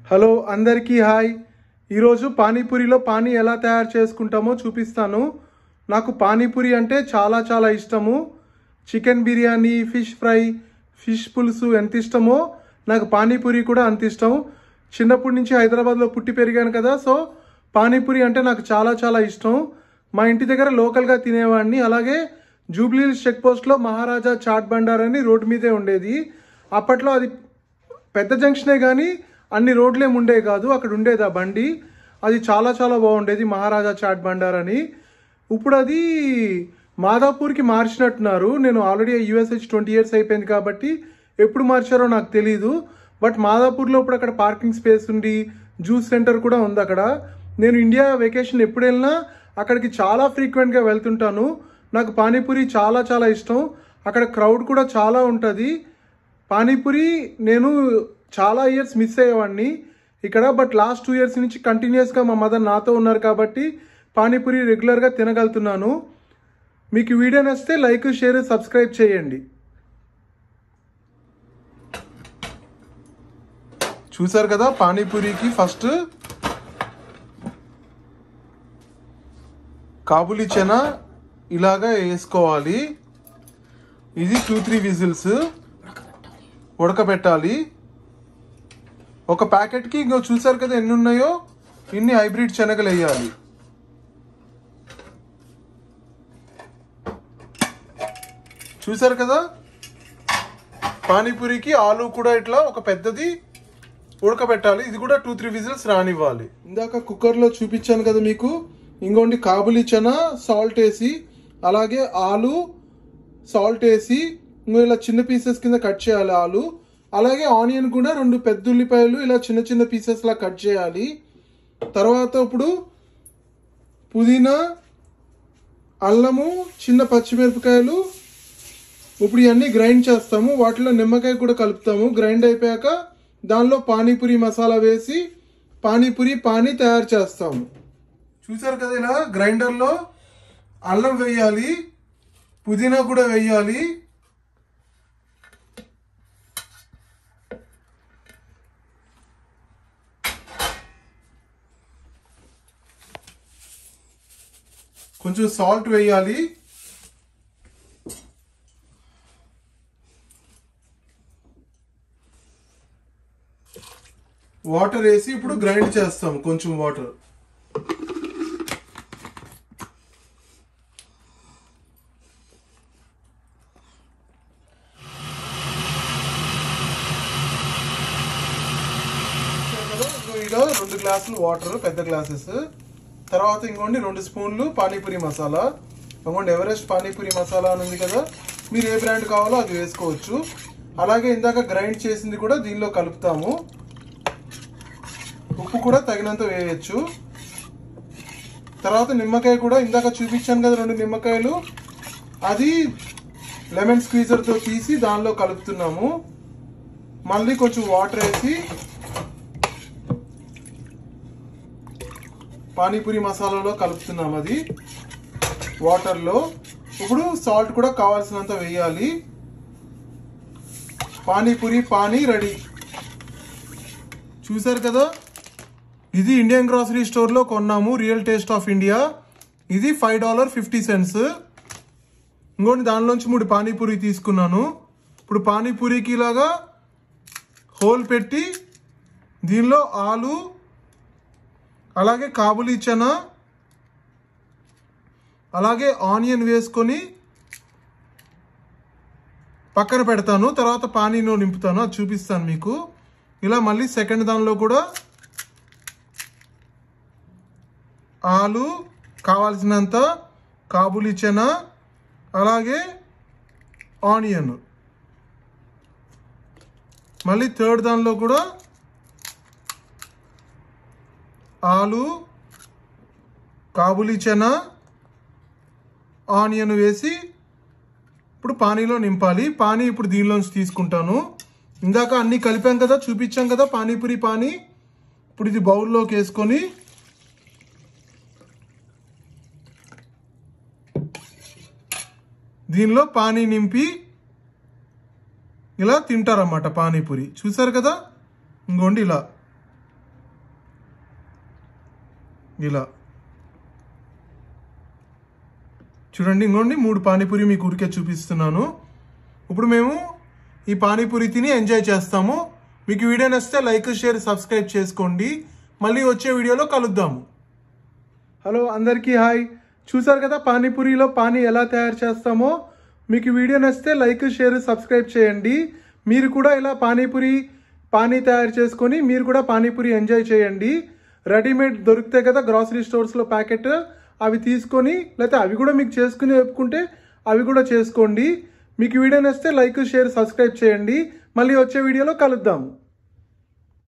hello అందరికీ hi ఈరోజు పానీపూరిలో పానీ ఎలా తయారు చేసుకుంటామో చూపిస్తాను నాకు పానీపూరి అంటే చాలా చాలా ఇష్టము chicken biryani fish fry fish పులుసు ఎంత ఇష్టమో నాకు పానీపూరి కూడా అంత ఇష్టం చిన్నప్పటి నుంచి హైదరాబాద్లో పుట్టి పెరిగాను కదా సో పానీపూరి అంటే నాకు చాలా చాలా ఇష్టం మా ఇంటి దగ్గర లోకల్గా తినేవాడిని అలాగే జూబ్లీహిల్స్ చెక్ పోస్ట్లో మహారాజా చాట్ బండార్ అని రోడ్డు మీదే ఉండేది అప్పట్లో అది పెద్ద జంక్షనే కానీ అన్ని రోడ్లు ఏమి ఉండేవి కాదు అక్కడ ఉండేది ఆ బండి అది చాలా చాలా బాగుండేది మహారాజా చాట్ బండార్ అని ఇప్పుడు అది మాదాపూర్కి మార్చినట్టున్నారు నేను ఆల్రెడీ యూఎస్హెచ్ ట్వంటీ ఇయర్స్ అయిపోయింది కాబట్టి ఎప్పుడు మార్చారో నాకు తెలియదు బట్ మాదాపూర్లో ఇప్పుడు అక్కడ పార్కింగ్ స్పేస్ ఉంది జ్యూస్ సెంటర్ కూడా ఉంది అక్కడ నేను ఇండియా వెకేషన్ ఎప్పుడు వెళ్ళినా అక్కడికి చాలా ఫ్రీక్వెంట్గా వెళ్తుంటాను నాకు పానీపూరి చాలా చాలా ఇష్టం అక్కడ క్రౌడ్ కూడా చాలా ఉంటుంది పానీపూరి నేను చాలా ఇయర్స్ మిస్ అయ్యేవాడిని ఇక్కడ బట్ లాస్ట్ టూ ఇయర్స్ నుంచి కంటిన్యూస్గా మా మదర్ నాతో ఉన్నారు కాబట్టి పానీపూరి రెగ్యులర్గా తినగలుగుతున్నాను మీకు ఈ వీడియో నచ్చితే లైక్ షేర్ సబ్స్క్రైబ్ చేయండి చూసారు కదా పానీపూరికి ఫస్ట్ కాబులి చెనా ఇలాగా వేసుకోవాలి ఇది టూ త్రీ విజిల్స్ ఉడకబెట్టాలి ఒక ప్యాకెట్కి ఇంకో చూసారు కదా ఎన్ని ఉన్నాయో ఇన్ని హైబ్రిడ్ శనగలు వేయాలి చూసారు కదా పానీపూరికి ఆలు కూడా ఇట్లా ఒక పెద్దది ఉడకబెట్టాలి ఇది కూడా టూ త్రీ విజిల్స్ రానివ్వాలి ఇందాక కుక్కర్లో చూపించాను కదా మీకు ఇంకోండి కాబులి చనా సాల్ట్ వేసి అలాగే ఆలు సాల్ట్ వేసి ఇంకో ఇలా చిన్న పీసెస్ కింద కట్ చేయాలి ఆలు అలాగే ఆనియన్ కూడా రెండు పెద్ద ఉల్లిపాయలు ఇలా చిన్న చిన్న పీసెస్ లా కట్ చేయాలి తర్వాత ఇప్పుడు పుదీనా అల్లము చిన్న పచ్చిమిరపకాయలు ఇప్పుడు ఇవన్నీ గ్రైండ్ చేస్తాము వాటిలో నిమ్మకాయ కూడా కలుపుతాము గ్రైండ్ అయిపోయాక దానిలో పానీపూరి మసాలా వేసి పానీపూరి పానీ తయారు చేస్తాము చూసారు కదా ఇలా గ్రైండర్లో అల్లం వేయాలి పుదీనా కూడా వేయాలి కొంచెం సాల్ట్ వేయాలి వాటర్ వేసి ఇప్పుడు గ్రైండ్ చేస్తాం కొంచెం వాటర్ ఇలా రెండు గ్లాసులు వాటర్ పెద్ద గ్లాసెస్ తర్వాత ఇంకోండి రెండు స్పూన్లు పానీపూరి మసాలా ఇంకోండి ఎవరెస్ట్ పానీపూరి మసాలా అని ఉంది కదా మీరు ఏ బ్రాండ్ కావాలో అది వేసుకోవచ్చు అలాగే ఇందాక గ్రైండ్ చేసింది కూడా దీనిలో కలుపుతాము ఉప్పు కూడా తగినంత వేయచ్చు తర్వాత నిమ్మకాయ కూడా ఇందాక చూపించాను కదా రెండు నిమ్మకాయలు అది లెమన్ స్క్వీజర్తో తీసి దానిలో కలుపుతున్నాము మళ్ళీ కొంచెం వాటర్ వేసి పానీపూరి మసాలాలో కలుపుతున్నాం అది వాటర్లో ఇప్పుడు సాల్ట్ కూడా కావాల్సినంత వేయాలి పానీపూరి పానీ రెడీ చూసారు కదా ఇది ఇండియన్ గ్రాసరీ స్టోర్లో కొన్నాము రియల్ టేస్ట్ ఆఫ్ ఇండియా ఇది ఫైవ్ డాలర్ ఫిఫ్టీ సెంట్స్ ఇంకోటి దానిలోంచి మూడు పానీపూరి తీసుకున్నాను ఇప్పుడు పానీపూరికి ఇలాగా హోల్ పెట్టి దీనిలో ఆలు అలాగే కాబులి చనా అలాగే ఆనియన్ వేసుకొని పక్కన పెడతాను తర్వాత పానీలో నింపుతాను అది చూపిస్తాను మీకు ఇలా మళ్ళీ సెకండ్ దానిలో కూడా ఆలు కావాల్సినంత కాబులి చెనా అలాగే ఆనియన్ మళ్ళీ థర్డ్ దానిలో కూడా ఆలు కాబులి చెనా ఆనియన్ వేసి ఇప్పుడు పానీలో నింపాలి పానీ ఇప్పుడు దీనిలోంచి తీసుకుంటాను ఇందాక అన్నీ కలిపాం కదా చూపించాం కదా పానీపూరి పానీ ఇప్పుడు ఇది బౌల్లోకి వేసుకొని దీనిలో పానీ నింపి ఇలా తింటారన్నమాట పానీపూరి చూసారు కదా ఇంకోండి ఇలా ఇలా చూడండి ఇంకోండి మూడు పానీపూరి మీకు ఊరికే చూపిస్తున్నాను ఇప్పుడు మేము ఈ పానీపూరి తిని ఎంజాయ్ చేస్తాము మీకు ఈ వీడియో నచ్చితే లైక్ షేర్ సబ్స్క్రైబ్ చేసుకోండి మళ్ళీ వచ్చే వీడియోలో కలుద్దాము హలో అందరికీ హాయ్ చూసారు కదా పానీపూరిలో పానీ ఎలా తయారు చేస్తామో మీకు ఈ వీడియో నచ్చితే లైక్ షేర్ సబ్స్క్రైబ్ చేయండి మీరు కూడా ఇలా పానీపూరి పానీ తయారు చేసుకొని మీరు కూడా పానీపూరి ఎంజాయ్ చేయండి రెడీమేడ్ దొరుకుతాయి కదా గ్రాసరీ స్టోర్స్లో ప్యాకెట్ అవి తీసుకొని లేకపోతే అవి కూడా మీకు చేసుకుని చెప్పుకుంటే అవి కూడా చేసుకోండి మీకు ఈ వీడియో నచ్చితే లైక్ షేర్ సబ్స్క్రైబ్ చేయండి మళ్ళీ వచ్చే వీడియోలో కలుద్దాము